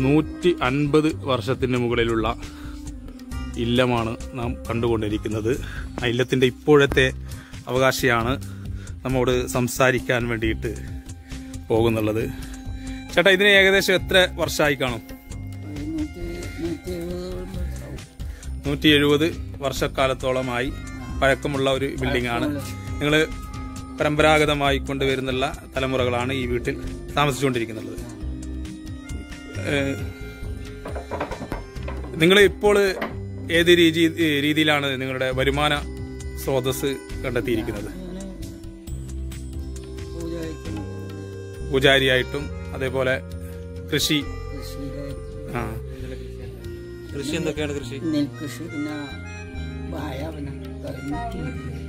നൂറ്റി അൻപത് വർഷത്തിന് മുകളിലുള്ള ഇല്ലമാണ് നാം കണ്ടുകൊണ്ടിരിക്കുന്നത് ആ ഇല്ലത്തിൻ്റെ ഇപ്പോഴത്തെ അവകാശിയാണ് നമ്മോട് സംസാരിക്കാൻ വേണ്ടിയിട്ട് പോകുന്നുള്ളത് ചേട്ടാ ഇതിന് ഏകദേശം എത്ര വർഷമായി കാണും നൂറ്റി എഴുപത് വർഷക്കാലത്തോളമായി പഴക്കമുള്ള ഒരു ബിൽഡിംഗ് ആണ് നിങ്ങൾ പരമ്പരാഗതമായി കൊണ്ടുവരുന്നുള്ള തലമുറകളാണ് ഈ വീട്ടിൽ താമസിച്ചുകൊണ്ടിരിക്കുന്നത് നിങ്ങൾ ഇപ്പോൾ ഏത് രീതി രീതിയിലാണ് നിങ്ങളുടെ വരുമാന സ്രോതസ് കണ്ടെത്തിയിരിക്കുന്നത് പൂജാരിയായിട്ടും അതേപോലെ കൃഷി ആ കൃഷി എന്തൊക്കെയാണ് കൃഷി നെൽകൃഷി പിന്നെ വാഴ പിന്നെ കഴിഞ്ഞിട്ട്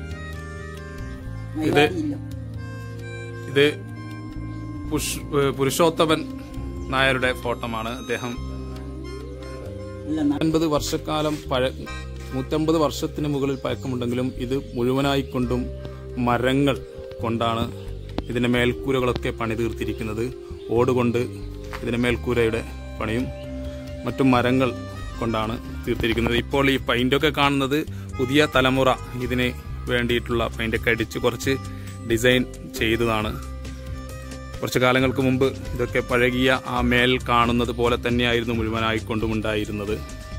ഇത് മൈലാടിയില്ല. ഇത് പുഷ് പുരുഷോത്തമൻ നായരുടെ ഫോട്ടോമാണ് അദ്ദേഹം ഇല്ല ന- അൻപത് വർഷക്കാലം പഴ നൂറ്റമ്പത് വർഷത്തിന് മുകളിൽ പഴക്കമുണ്ടെങ്കിലും ഇത് മുഴുവനായിക്കൊണ്ടും മരങ്ങൾ കൊണ്ടാണ് ഇതിന്റെ മേൽക്കൂരകളൊക്കെ പണി തീർത്തിരിക്കുന്നത് ഓടുകൊണ്ട് ഇതിന്റെ മേൽക്കൂരയുടെ പണിയും മറ്റു മരങ്ങൾ കൊണ്ടാണ് തീർത്തിരിക്കുന്നത് ഇപ്പോൾ ഈ പെയിന്റൊക്കെ കാണുന്നത് പുതിയ തലമുറ ഇതിന് വേണ്ടിയിട്ടുള്ള പെയിന്റൊക്കെ അടിച്ച് കുറച്ച് ഡിസൈൻ ചെയ്തതാണ് കുറച്ച് കാലങ്ങൾക്ക് മുമ്പ് ഇതൊക്കെ പഴകിയ ആ മേൽ കാണുന്നത് പോലെ തന്നെയായിരുന്നു മുഴുവനായിക്കൊണ്ടും ഉണ്ടായിരുന്നത്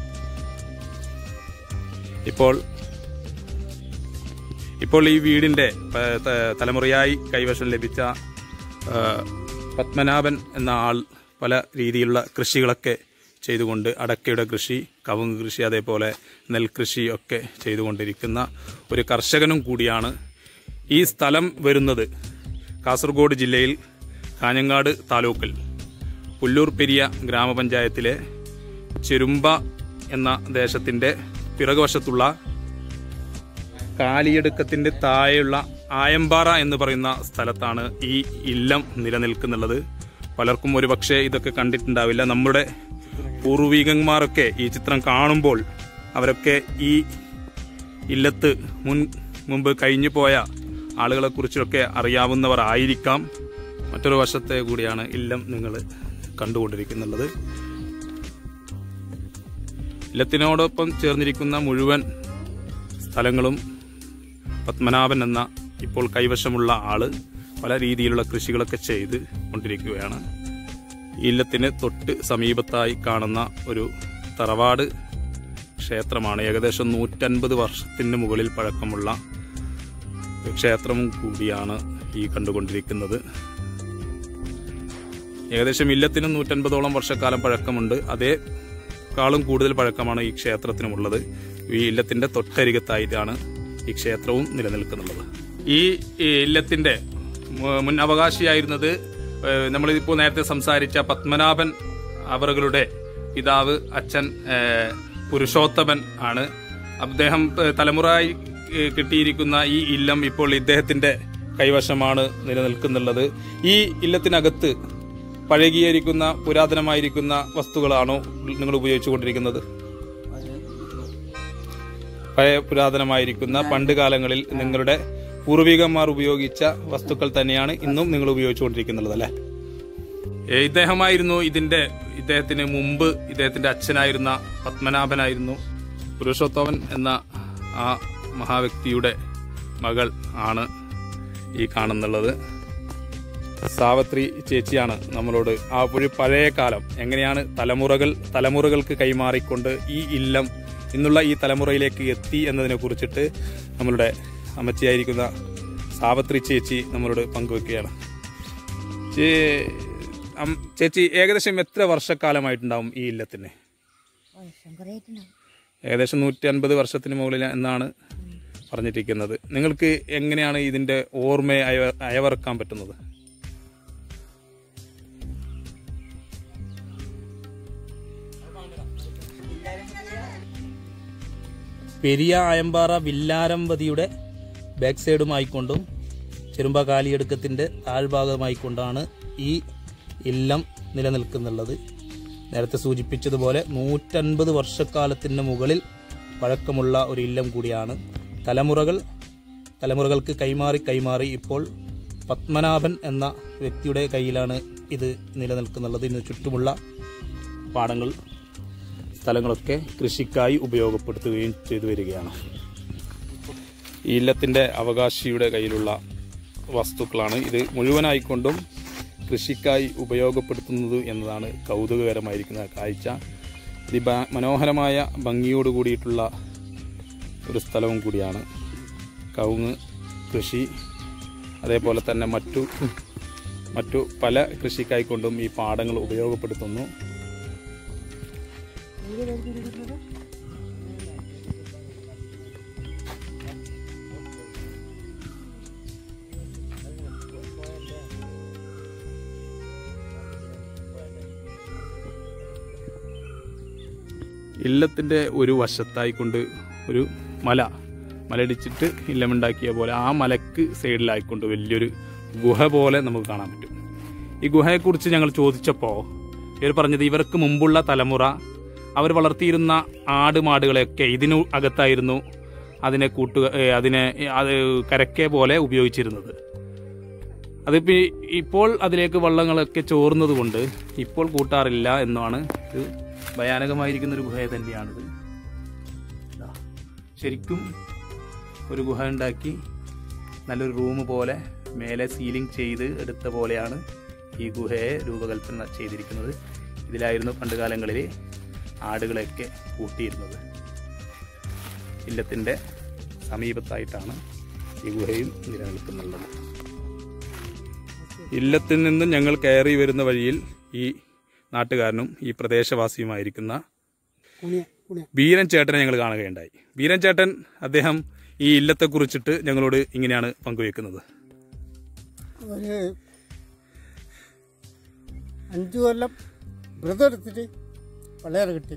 ഇപ്പോൾ ഇപ്പോൾ ഈ വീടിന്റെ പ- ത- തലമുറയായി കൈവശം ലഭിച്ച ആ, പത്മനാഭൻ എന്ന ആൾ പല രീതിയിലുള്ള കൃഷികളൊക്കെ ചെയ്തുകൊണ്ട് അടക്കയുടെ കൃഷി കവുങ്ങ് കൃഷി അതേപോലെ നെൽകൃഷി ഒക്കെ ചെയ്തുകൊണ്ടിരിക്കുന്ന ഒരു കർഷകനും കൂടിയാണ് ഈ സ്ഥലം വരുന്നത് കാസർഗോഡ് ജില്ലയിൽ കാഞ്ഞങ്ങാട് താലൂക്കിൽ പുല്ലൂർ പെരിയ ഗ്രാമപഞ്ചായത്തിലെ ചെരുമ്പ എന്ന ദേശത്തിന്റെ പിറകുവശത്തുള്ള കാലിയടുക്കത്തിന്റെ താഴെയുള്ള ആയമ്പാറ എന്ന് പറയുന്ന സ്ഥലത്താണ് ഈ ഇല്ലം നിലനിൽക്കുന്നുള്ളത് പലർക്കും ഒരുപക്ഷെ ഇതൊക്കെ കണ്ടിട്ടുണ്ടാവില്ല നമ്മുടെ പൂർവികന്മാരൊക്കെ ഈ ചിത്രം കാണുമ്പോൾ അവരൊക്കെ ഈ ഇല്ലത്ത് മുൻ മുമ്പ് കഴിഞ്ഞു പോയ ആളുകളെ കുറിച്ചൊക്കെ അറിയാവുന്നവർ ആയിരിക്കാം മറ്റൊരു വശത്തെ കൂടിയാണ് ഇല്ലം നിങ്ങൾ കണ്ടുകൊണ്ടിരിക്കുന്നുള്ളത് ഇല്ലത്തിനോടൊപ്പം ചേർന്നിരിക്കുന്ന മുഴുവൻ സ്ഥലങ്ങളും പത്മനാഭൻ എന്ന ഇപ്പോൾ കൈവശമുള്ള ആള് പല രീതിയിലുള്ള കൃഷികളൊക്കെ ചെയ്ത് കൊണ്ടിരിക്കുകയാണ് ഈ ഇല്ലത്തിന് തൊട്ട് സമീപത്തായി കാണുന്ന ഒരു തറവാട് ക്ഷേത്രമാണ് ഏകദേശം നൂറ്റൻപത് വർഷത്തിന് മുകളിൽ പഴക്കമുള്ള ഒരു ക്ഷേത്രവും കൂടിയാണ് ഈ കണ്ടുകൊണ്ടിരിക്കുന്നത് ഏകദേശം ഇല്ലത്തിന് നൂറ്റൻപതോളം വർഷക്കാലം പഴക്കമുണ്ട് അതേക്കാളും കൂടുതൽ പഴക്കമാണ് ഈ ക്ഷേത്രത്തിനുമുള്ളത് ഈ ഇല്ലത്തിന്റെ തൊട്ടരികത്തായിട്ടാണ് ഈ ക്ഷേത്രവും നിലനിൽക്കുന്നുള്ളത് ഈ ഈ ഇല്ലത്തിന്റെ മു- മുൻ അവകാശിയായിരുന്നത് ഏഹ്, നമ്മളിപ്പോൾ നേരത്തെ സംസാരിച്ച പത്മനാഭൻ അവറുകളുടെ പിതാവ് അച്ഛൻ ഏഹ്, പുരുഷോത്തമൻ ആണ് അദ്ദേഹം ഏഹ്, തലമുറയായി ഏഹ്, കിട്ടിയിരിക്കുന്ന ഈ ഇല്ലം ഇപ്പോൾ ഇദ്ദേഹത്തിന്റെ കൈവശമാണ് നിലനിൽക്കുന്നുള്ളത് ഈ ഇല്ലത്തിനകത്ത് പഴകിയിരിക്കുന്ന പുരാതനമായിരിക്കുന്ന വസ്തുക്കളാണോ നിങ്ങൾ ഉപയോഗിച്ചുകൊണ്ടിരിക്കുന്നത് പഴയ പുരാതനമായിരിക്കുന്ന പണ്ട് കാലങ്ങളിൽ നിങ്ങളുടെ പൂർവികന്മാർ ഉപയോഗിച്ച വസ്തുക്കൾ തന്നെയാണ് ഇന്നും നിങ്ങൾ ഉപയോഗിച്ചുകൊണ്ടിരിക്കുന്നത് അല്ലേ ഏ, ഇദ്ദേഹമായിരുന്നു ഇതിന്റെ ഇദ്ദേഹത്തിന് മുമ്പ് ഇദ്ദേഹത്തിന്റെ അച്ഛനായിരുന്ന പത്മനാഭനായിരുന്നു പുരുഷോത്തമൻ എന്ന ആ മഹാവ്യക്തിയുടെ മകൾ ആണ് ഈ കാണുന്നുള്ളത് സാവത്രി ചേച്ചിയാണ് നമ്മളോട് ആ ഒരു പഴയ കാലം എങ്ങനെയാണ് തലമുറകൾ തലമുറകൾക്ക് കൈമാറിക്കൊണ്ട് ഈ ഇല്ലം ഇന്നുള്ള ഈ തലമുറയിലേക്ക് എത്തി എന്നതിനെ കുറിച്ചിട്ട് നമ്മളുടെ അമ്മച്ചിയായിരിക്കുന്ന സാവത്രി ചേച്ചി നമ്മളോട് പങ്കുവെക്കുകയാണ് ചേ- അം- ചേച്ചി ഏകദേശം എത്ര വർഷക്കാലമായിട്ടുണ്ടാവും ഈ ഇല്ലത്തിന് ഏകദേശം നൂറ്റി അൻപത് വർഷത്തിന് മുകളിൽ എന്നാണ് പറഞ്ഞിരിക്കുന്നത് നിങ്ങൾക്ക് എങ്ങനെയാണ് ഇതിന്റെ ഓർമ്മയെ അയ- അയവറക്കാൻ പറ്റുന്നത് പെരിയ അയമ്പാറ വില്ലാരംപതിയുടെ ബാക്ക് സൈഡുമായിക്കൊണ്ടും ചെറുമ്പ കാലിയെടുക്കത്തിൻ്റെ താഴ്ഭാഗമായിക്കൊണ്ടാണ് ഈ ഇല്ലം നിലനിൽക്കുന്നുള്ളത് നേരത്തെ സൂചിപ്പിച്ചതുപോലെ നൂറ്റൻപത് വർഷക്കാലത്തിന് മുകളിൽ പഴക്കമുള്ള ഒരു ഇല്ലം കൂടിയാണ് തലമുറകൾ തലമുറകൾക്ക് കൈമാറി കൈമാറി ഇപ്പോൾ പത്മനാഭൻ എന്ന വ്യക്തിയുടെ കയ്യിലാണ് ഇത് നിലനിൽക്കുന്നുള്ളത് ഇതിന് ചുറ്റുമുള്ള പാടങ്ങൾ സ്ഥലങ്ങളൊക്കെ കൃഷിക്കായി ഉപയോഗപ്പെടുത്തുകയും ചെയ്തു വരികയാണ് ഈ ഇല്ലത്തിൻ്റെ അവകാശിയുടെ കയ്യിലുള്ള വസ്തുക്കളാണ് ഇത് മുഴുവനായിക്കൊണ്ടും കൃഷിക്കായി ഉപയോഗപ്പെടുത്തുന്നത് എന്നതാണ് കൗതുകകരമായിരിക്കുന്ന കാഴ്ച ഇത് ബ- മനോഹരമായ ഭംഗിയോട് കൂടിയിട്ടുള്ള ഒരു സ്ഥലവും കൂടിയാണ് കവുങ്ങ് കൃഷി അതേപോലെ തന്നെ മറ്റു മറ്റു പല കൃഷിക്കായിക്കൊണ്ടും ഈ പാടങ്ങൾ ഉപയോഗപ്പെടുത്തുന്നു ഇല്ലത്തിൻ്റെ ഒരു വശത്തായിക്കൊണ്ട് ഒരു മല മലയിടിച്ചിട്ട് ഇല്ലമുണ്ടാക്കിയ പോലെ ആ മലക്ക് സൈഡിലായിക്കൊണ്ട് വലിയൊരു ഗുഹ പോലെ നമുക്ക് കാണാൻ പറ്റും ഈ ഗുഹയെക്കുറിച്ച് ഞങ്ങൾ ചോദിച്ചപ്പോൾ ഇവർ പറഞ്ഞത് ഇവർക്ക് മുമ്പുള്ള തലമുറ അവർ വളർത്തിയിരുന്ന ആട് മാടുകളെയൊക്കെ ഇതിനു അകത്തായിരുന്നു അതിനെ കൂട്ടുക ഏ, അതിനെ ഏ, അത് കരക്കെ പോലെ ഉപയോഗിച്ചിരുന്നത് അതിപ്പോൾ ഇപ്പോൾ അതിലേക്ക് വള്ളങ്ങളൊക്കെ ചോർന്നത് കൊണ്ട് ഇപ്പോൾ കൂട്ടാറില്ല എന്നാണ് ഇത് ഭയാനകമായിരിക്കുന്ന ഒരു ഗുഹ തന്നെയാണിത് ഇതാ. ശരിക്കും ഒരു ഗുഹ ഉണ്ടാക്കി നല്ലൊരു റൂം പോലെ മേലെ സീലിംഗ് ചെയ്ത് എടുത്ത പോലെയാണ് ഈ ഗുഹയെ രൂപകൽപ്പന ചെയ്തിരിക്കുന്നത് ഇതിലായിരുന്നു പണ്ട് കാലങ്ങളിൽ ആടുകളെയൊക്കെ കൂട്ടിയിരുന്നത് ഇല്ലത്തിൻ്റെ സമീപത്തായിട്ടാണ് ഈ ഗുഹയും നിലനിൽക്കുന്നുള്ളത് ഇല്ലത്തിൽ നിന്ന് ഞങ്ങൾ കയറി വരുന്ന വഴിയിൽ ഈ നാട്ടുകാരനും ഈ പ്രദേശവാസിയുമായിരിക്കുന്ന ബീരൻ ചേട്ടനെ ഞങ്ങൾ കാണുകയുണ്ടായി ബീരൻ ചേട്ടൻ അദ്ദേഹം ഈ ഇല്ലത്തെക്കുറിച്ചിട്ട് ഞങ്ങളോട് ഇങ്ങനെയാണ് പങ്കുവെക്കുന്നത് ഒരു അഞ്ചു കൊല്ലം വ്രതം എടുത്തിട്ട് വളരെ കിട്ടി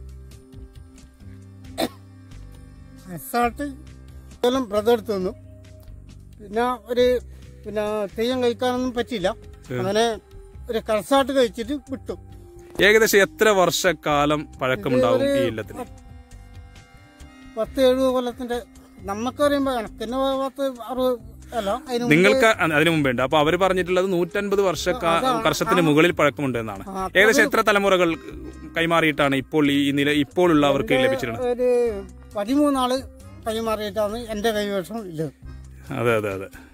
അസാട്ട് കൊല്ലം വ്രതം എടുത്തു നിന്നു പിന്നെ ഒരു പിന്നെ തെയ്യം കഴിക്കാനൊന്നും പറ്റിയില്ല അങ്ങനെ ഒരു കറസാട്ട് കഴിച്ചിട്ട് വിട്ടു ഏകദേശം എത്ര വർഷക്കാലം പഴക്കമുണ്ടാവും ഈ ഇല്ലത്തിന് പത്ത് എഴുപത് കൊല്ലത്തിന്റെ നമുക്ക് പറയുമ്പോ കണക്കിന് പത്ത് അറുപത് അല്ല അതിന് മുമ്പ് നിങ്ങൾക്ക് അ- അതിനു മുമ്പേ ഉണ്ട് അപ്പൊ അവർ പറഞ്ഞിട്ടുള്ളത് നൂറ്റൻപത് വർഷ വർഷത്തിന് മുകളിൽ പഴക്കമുണ്ട് എന്നാണ് ആ, ഏകദേശം എത്ര തലമുറകൾ കൈമാറിയിട്ടാണ് ഇപ്പോൾ ഈ നില ഇപ്പോൾ ഉള്ളവർക്ക് ലഭിച്ചിട്ടുള്ളത് ഒരു പതിമൂന്നാള് കൈമാറിയിട്ടാണ് എന്റെ കൈവശം ഇല്ലത് അതെ അതെ അതെ